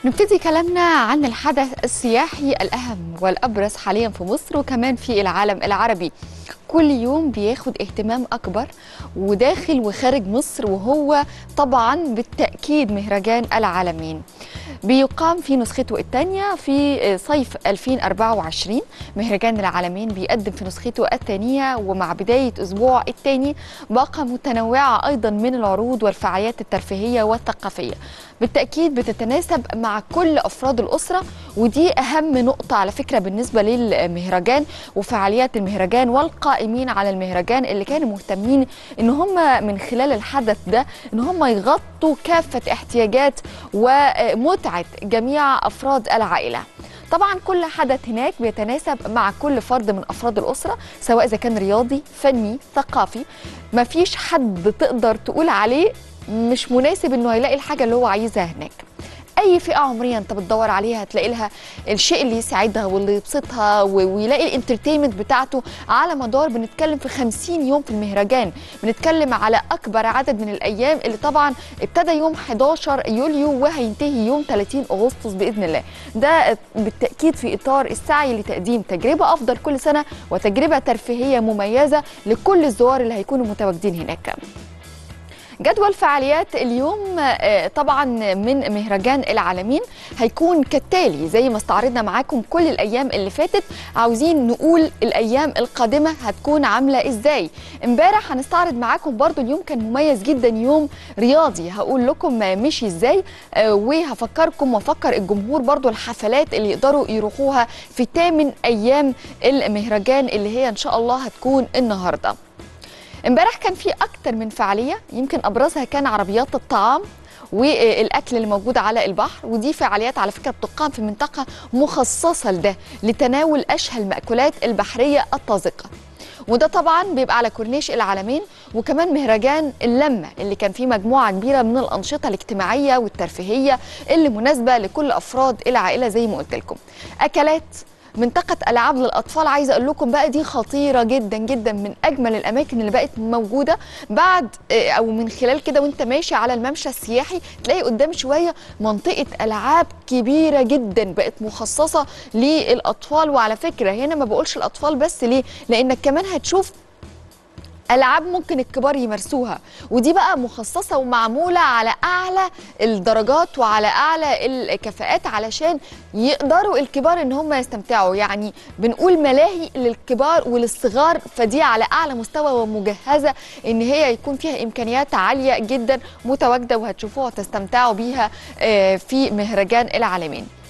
نبتدي كلامنا عن الحدث السياحي الأهم والأبرز حاليا في مصر وكمان في العالم العربي كل يوم بياخد اهتمام أكبر وداخل وخارج مصر وهو طبعا بالتأكيد مهرجان العالمين بيقام في نسخته الثانية في صيف 2024 مهرجان العالمين بيقدم في نسخته الثانية ومع بداية أسبوع الثاني باقة متنوعة أيضا من العروض والفعاليات الترفيهية والثقافية بالتأكيد بتتناسب مع كل أفراد الأسرة ودي أهم نقطة على فكرة بالنسبة للمهرجان وفعاليات المهرجان والقائمين على المهرجان اللي كانوا مهتمين إن هم من خلال الحدث ده إن هم يغطوا كافة احتياجات ومتعة جميع أفراد العائلة طبعا كل حدث هناك بيتناسب مع كل فرد من افراد الاسره سواء اذا كان رياضي فني ثقافي مفيش حد تقدر تقول عليه مش مناسب انه هيلاقي الحاجه اللي هو عايزها هناك اي فئه عمريه انت بتدور عليها هتلاقي لها الشيء اللي يسعدها واللي يبسطها ويلاقي الانترتينمنت بتاعته على مدار بنتكلم في 50 يوم في المهرجان بنتكلم على اكبر عدد من الايام اللي طبعا ابتدى يوم 11 يوليو وهينتهي يوم 30 اغسطس باذن الله ده بالتاكيد في اطار السعي لتقديم تجربه افضل كل سنه وتجربه ترفيهيه مميزه لكل الزوار اللي هيكونوا متواجدين هناك جدول فعاليات اليوم طبعا من مهرجان العالمين هيكون كالتالي زي ما استعرضنا معاكم كل الايام اللي فاتت عاوزين نقول الايام القادمه هتكون عامله ازاي امبارح هنستعرض معاكم برضو اليوم كان مميز جدا يوم رياضي هقول لكم مشي ازاي وهفكركم وافكر الجمهور برضو الحفلات اللي يقدروا يروحوها في 8 ايام المهرجان اللي هي ان شاء الله هتكون النهارده امبارح كان في اكتر من فعاليه يمكن ابرزها كان عربيات الطعام والاكل اللي موجود على البحر ودي فعاليات على فكره بتقام في منطقه مخصصه لده لتناول اشهى المأكولات البحريه الطازجه وده طبعا بيبقى على كورنيش العالمين وكمان مهرجان اللمه اللي كان فيه مجموعه كبيره من الانشطه الاجتماعيه والترفيهيه اللي مناسبه لكل افراد العائله زي ما قلت لكم اكلات منطقة ألعاب للأطفال عايزة أقول لكم بقى دي خطيرة جدا جدا من أجمل الأماكن اللي بقت موجودة بعد أو من خلال كده وأنت ماشي على الممشى السياحي تلاقي قدام شوية منطقة ألعاب كبيرة جدا بقت مخصصة للأطفال وعلى فكرة هنا ما بقولش الأطفال بس ليه لأنك كمان هتشوف العاب ممكن الكبار يمارسوها ودي بقى مخصصه ومعموله على اعلى الدرجات وعلى اعلى الكفاءات علشان يقدروا الكبار ان هم يستمتعوا يعني بنقول ملاهي للكبار وللصغار فدي على اعلى مستوى ومجهزه ان هي يكون فيها امكانيات عاليه جدا متواجده وهتشوفوها وتستمتعوا بيها في مهرجان العالمين